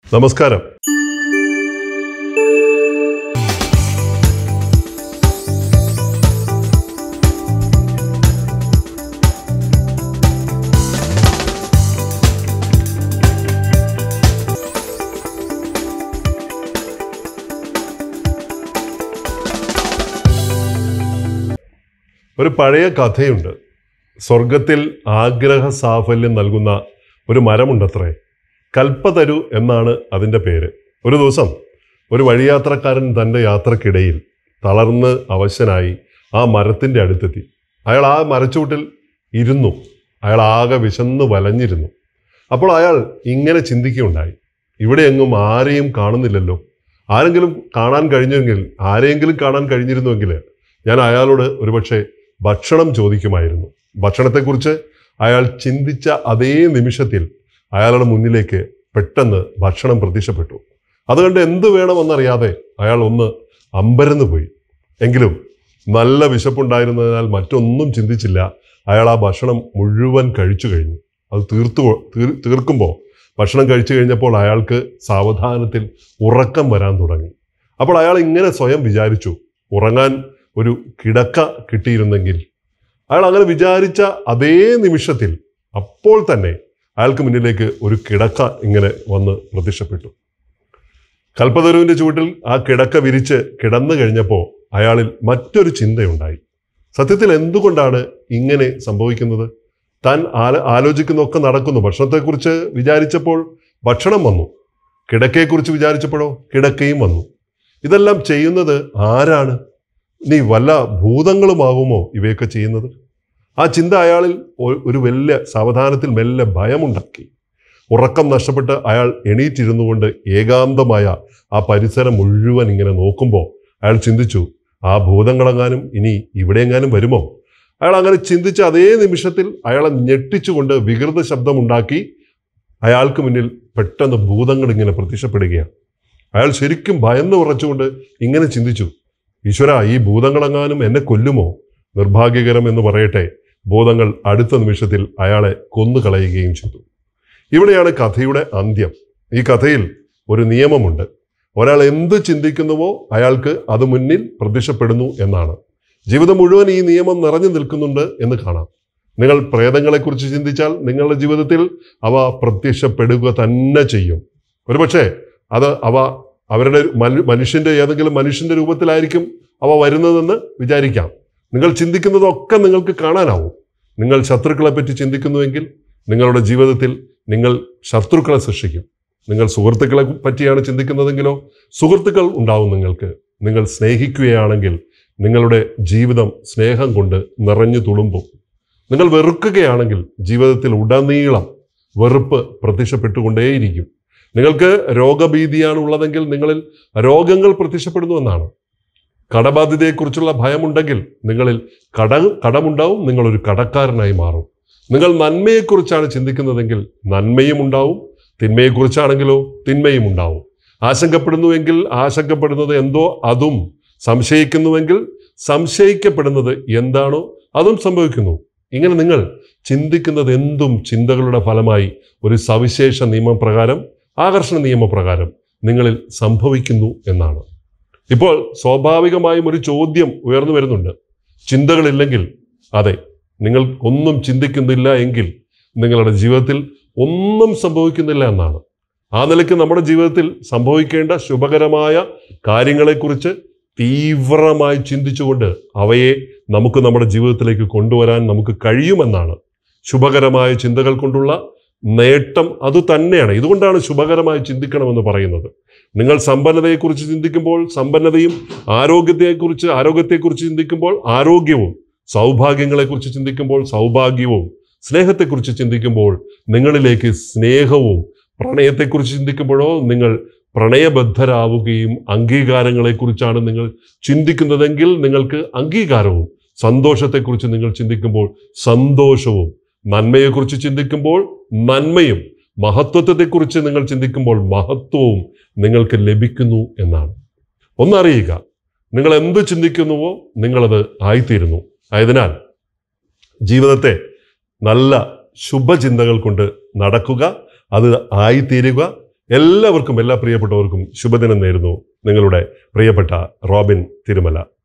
നമസ്കാരം ഒരു പഴയ കഥയുണ്ട് സ്വർഗത്തിൽ ആഗ്രഹ സാഫല്യം നൽകുന്ന ഒരു മരമുണ്ടത്രേ കൽപ്പതരു എന്നാണ് അതിൻ്റെ പേര് ഒരു ദിവസം ഒരു വഴിയാത്രക്കാരൻ തൻ്റെ യാത്രക്കിടയിൽ തളർന്ന് അവശനായി ആ മരത്തിൻ്റെ അടുത്തെത്തി അയാൾ ആ മരച്ചൂട്ടിൽ ഇരുന്നു അയാൾ ആകെ വിശന്ന് വലഞ്ഞിരുന്നു അപ്പോൾ അയാൾ ഇങ്ങനെ ചിന്തിക്കുകയുണ്ടായി ഇവിടെ എങ്ങും ആരെയും കാണുന്നില്ലല്ലോ ആരെങ്കിലും കാണാൻ കഴിഞ്ഞെങ്കിൽ ആരെയെങ്കിലും കാണാൻ കഴിഞ്ഞിരുന്നുവെങ്കിൽ ഞാൻ അയാളോട് ഒരുപക്ഷെ ഭക്ഷണം ചോദിക്കുമായിരുന്നു ഭക്ഷണത്തെക്കുറിച്ച് അയാൾ ചിന്തിച്ച അതേ നിമിഷത്തിൽ അയാളുടെ മുന്നിലേക്ക് പെട്ടെന്ന് ഭക്ഷണം പ്രത്യക്ഷപ്പെട്ടു അതുകൊണ്ട് എന്ത് വേണമെന്നറിയാതെ അയാൾ ഒന്ന് അമ്പരന്ന് പോയി എങ്കിലും നല്ല വിശപ്പുണ്ടായിരുന്നതിനാൽ മറ്റൊന്നും ചിന്തിച്ചില്ല അയാൾ ആ ഭക്ഷണം മുഴുവൻ കഴിച്ചു കഴിഞ്ഞു അത് തീർത്തു തീർ തീർക്കുമ്പോൾ ഭക്ഷണം കഴിച്ചു കഴിഞ്ഞപ്പോൾ അയാൾക്ക് സാവധാനത്തിൽ ഉറക്കം വരാൻ തുടങ്ങി അപ്പോൾ അയാൾ ഇങ്ങനെ സ്വയം വിചാരിച്ചു ഉറങ്ങാൻ ഒരു കിടക്ക കിട്ടിയിരുന്നെങ്കിൽ അയാൾ അങ്ങനെ വിചാരിച്ച അതേ നിമിഷത്തിൽ അപ്പോൾ തന്നെ അയാൾക്ക് മുന്നിലേക്ക് ഒരു കിടക്ക ഇങ്ങനെ വന്ന് പ്രത്യക്ഷപ്പെട്ടു കൽപ്പതരുവിൻ്റെ ചുവട്ടിൽ ആ കിടക്ക വിരിച്ച് കിടന്നു കഴിഞ്ഞപ്പോൾ അയാളിൽ മറ്റൊരു ചിന്തയുണ്ടായി സത്യത്തിൽ എന്തുകൊണ്ടാണ് ഇങ്ങനെ സംഭവിക്കുന്നത് താൻ ആല ആലോചിക്കുന്നതൊക്കെ നടക്കുന്നു ഭക്ഷണത്തെക്കുറിച്ച് വിചാരിച്ചപ്പോൾ ഭക്ഷണം വന്നു കിടക്കയെക്കുറിച്ച് വിചാരിച്ചപ്പോഴോ കിടക്കയും വന്നു ഇതെല്ലാം ചെയ്യുന്നത് ആരാണ് നീ വല്ല ഭൂതങ്ങളുമാകുമോ ഇവയൊക്കെ ചെയ്യുന്നത് ആ ചിന്ത അയാളിൽ ഒ- ഒരു വലിയ സാവധാനത്തിൽ മെല്ലെ ഭയമുണ്ടാക്കി ഉറക്കം നഷ്ടപ്പെട്ട് അയാൾ എണീറ്റിരുന്നു കൊണ്ട് ഏകാന്തമായ ആ പരിസരം മുഴുവൻ ഇങ്ങനെ നോക്കുമ്പോൾ അയാൾ ചിന്തിച്ചു ആ ഭൂതങ്ങളെങ്ങാനും ഇനി ഇവിടെയെങ്ങാനും വരുമോ അയാൾ അങ്ങനെ ചിന്തിച്ച അതേ നിമിഷത്തിൽ അയാളെ ഞെട്ടിച്ചുകൊണ്ട് വികൃത ശബ്ദമുണ്ടാക്കി അയാൾക്ക് മുന്നിൽ പെട്ടെന്ന് ഭൂതങ്ങൾ ഇങ്ങനെ പ്രത്യക്ഷപ്പെടുകയാണ് അയാൾ ശരിക്കും ഭയന്ന് ഉറച്ചുകൊണ്ട് ഇങ്ങനെ ചിന്തിച്ചു ഈശ്വര ഈ ഭൂതങ്ങളെങ്ങാനും എന്നെ കൊല്ലുമോ നിർഭാഗ്യകരം എന്ന് പറയട്ടെ ഭൂതങ്ങൾ അടുത്ത നിമിഷത്തിൽ അയാളെ കൊന്നുകളയുകയും ചെയ്തു ഇവിടെയാണ് കഥയുടെ അന്ത്യം ഈ കഥയിൽ ഒരു നിയമമുണ്ട് ഒരാൾ എന്ത് ചിന്തിക്കുന്നുവോ അയാൾക്ക് അത് മുന്നിൽ പ്രത്യക്ഷപ്പെടുന്നു എന്നാണ് ജീവിതം മുഴുവൻ ഈ നിയമം നിറഞ്ഞു നിൽക്കുന്നുണ്ട് എന്ന് കാണാം നിങ്ങൾ പ്രേതങ്ങളെക്കുറിച്ച് ചിന്തിച്ചാൽ നിങ്ങളുടെ ജീവിതത്തിൽ അവ പ്രത്യക്ഷപ്പെടുക തന്നെ ചെയ്യും ഒരുപക്ഷെ അത് അവ അവരുടെ മനു- മനുഷ്യന്റെ ഏതെങ്കിലും മനുഷ്യന്റെ രൂപത്തിലായിരിക്കും അവ വരുന്നതെന്ന് വിചാരിക്കാം നിങ്ങൾ ചിന്തിക്കുന്നതൊക്കെ നിങ്ങൾക്ക് കാണാനാവും നിങ്ങൾ ശത്രുക്കളെ പറ്റി ചിന്തിക്കുന്നുവെങ്കിൽ നിങ്ങളുടെ ജീവിതത്തിൽ നിങ്ങൾ ശത്രുക്കളെ സൃഷ്ടിക്കും നിങ്ങൾ സുഹൃത്തുക്കളെ പറ്റിയാണ് ചിന്തിക്കുന്നതെങ്കിലോ സുഹൃത്തുക്കൾ ഉണ്ടാവും നിങ്ങൾക്ക് നിങ്ങൾ സ്നേഹിക്കുകയാണെങ്കിൽ നിങ്ങളുടെ ജീവിതം സ്നേഹം കൊണ്ട് നിറഞ്ഞു തുളുമ്പും നിങ്ങൾ വെറുക്കുകയാണെങ്കിൽ ജീവിതത്തിൽ ഉടനീളം വെറുപ്പ് പ്രത്യക്ഷപ്പെട്ടുകൊണ്ടേയിരിക്കും നിങ്ങൾക്ക് രോഗഭീതിയാണ് ഉള്ളതെങ്കിൽ നിങ്ങളിൽ രോഗങ്ങൾ പ്രത്യക്ഷപ്പെടുന്നു എന്നാണ് കടബാധ്യതയെക്കുറിച്ചുള്ള ഭയമുണ്ടെങ്കിൽ നിങ്ങളിൽ കട കടമുണ്ടാവും നിങ്ങളൊരു കടക്കാരനായി മാറും നിങ്ങൾ നന്മയെക്കുറിച്ചാണ് ചിന്തിക്കുന്നതെങ്കിൽ നന്മയും ഉണ്ടാവും തിന്മയെക്കുറിച്ചാണെങ്കിലോ തിന്മയും ഉണ്ടാവും ആശങ്കപ്പെടുന്നുവെങ്കിൽ ആശങ്കപ്പെടുന്നത് എന്തോ അതും സംശയിക്കുന്നുവെങ്കിൽ സംശയിക്കപ്പെടുന്നത് എന്താണോ അതും സംഭവിക്കുന്നു ഇങ്ങനെ നിങ്ങൾ ചിന്തിക്കുന്നത് എന്തും ചിന്തകളുടെ ഫലമായി ഒരു സവിശേഷ നിയമപ്രകാരം ആകർഷണ നിയമപ്രകാരം നിങ്ങളിൽ സംഭവിക്കുന്നു എന്നാണ് ഇപ്പോൾ സ്വാഭാവികമായും ഒരു ചോദ്യം ഉയർന്നു വരുന്നുണ്ട് ചിന്തകളില്ലെങ്കിൽ അതെ നിങ്ങൾ ഒന്നും ചിന്തിക്കുന്നില്ല എങ്കിൽ നിങ്ങളുടെ ജീവിതത്തിൽ ഒന്നും സംഭവിക്കുന്നില്ല എന്നാണ് ആ നിലയ്ക്ക് നമ്മുടെ ജീവിതത്തിൽ സംഭവിക്കേണ്ട ശുഭകരമായ കാര്യങ്ങളെക്കുറിച്ച് തീവ്രമായി ചിന്തിച്ചുകൊണ്ട് അവയെ നമുക്ക് നമ്മുടെ ജീവിതത്തിലേക്ക് കൊണ്ടുവരാൻ നമുക്ക് കഴിയുമെന്നാണ് ശുഭകരമായ ചിന്തകൾ കൊണ്ടുള്ള നേട്ടം അത് തന്നെയാണ് ഇതുകൊണ്ടാണ് ശുഭകരമായി ചിന്തിക്കണമെന്ന് പറയുന്നത് നിങ്ങൾ സമ്പന്നതയെക്കുറിച്ച് ചിന്തിക്കുമ്പോൾ സമ്പന്നതയും ആരോഗ്യത്തെക്കുറിച്ച് ആരോഗ്യത്തെക്കുറിച്ച് ചിന്തിക്കുമ്പോൾ ആരോഗ്യവും സൗഭാഗ്യങ്ങളെക്കുറിച്ച് ചിന്തിക്കുമ്പോൾ സൗഭാഗ്യവും സ്നേഹത്തെക്കുറിച്ച് ചിന്തിക്കുമ്പോൾ നിങ്ങളിലേക്ക് സ്നേഹവും പ്രണയത്തെക്കുറിച്ച് ചിന്തിക്കുമ്പോഴോ നിങ്ങൾ പ്രണയബദ്ധരാവുകയും അംഗീകാരങ്ങളെക്കുറിച്ചാണ് നിങ്ങൾ ചിന്തിക്കുന്നതെങ്കിൽ നിങ്ങൾക്ക് അംഗീകാരവും സന്തോഷത്തെക്കുറിച്ച് നിങ്ങൾ ചിന്തിക്കുമ്പോൾ സന്തോഷവും നന്മയെക്കുറിച്ച് ചിന്തിക്കുമ്പോൾ നന്മയും മഹത്വത്വത്തെക്കുറിച്ച് നിങ്ങൾ ചിന്തിക്കുമ്പോൾ മഹത്വവും നിങ്ങൾക്ക് ലഭിക്കുന്നു എന്നാണ് ഒന്നറിയുക നിങ്ങൾ എന്ത് ചിന്തിക്കുന്നുവോ നിങ്ങളത് ആയിത്തീരുന്നു ആയതിനാൽ ജീവിതത്തെ നല്ല ശുഭചിന്തകൾ കൊണ്ട് നടക്കുക അത് ആയിത്തീരുക എല്ലാവർക്കും എല്ലാ പ്രിയപ്പെട്ടവർക്കും ശുഭദിനം നേരുന്നു നിങ്ങളുടെ പ്രിയപ്പെട്ട റോബിൻ തിരുമല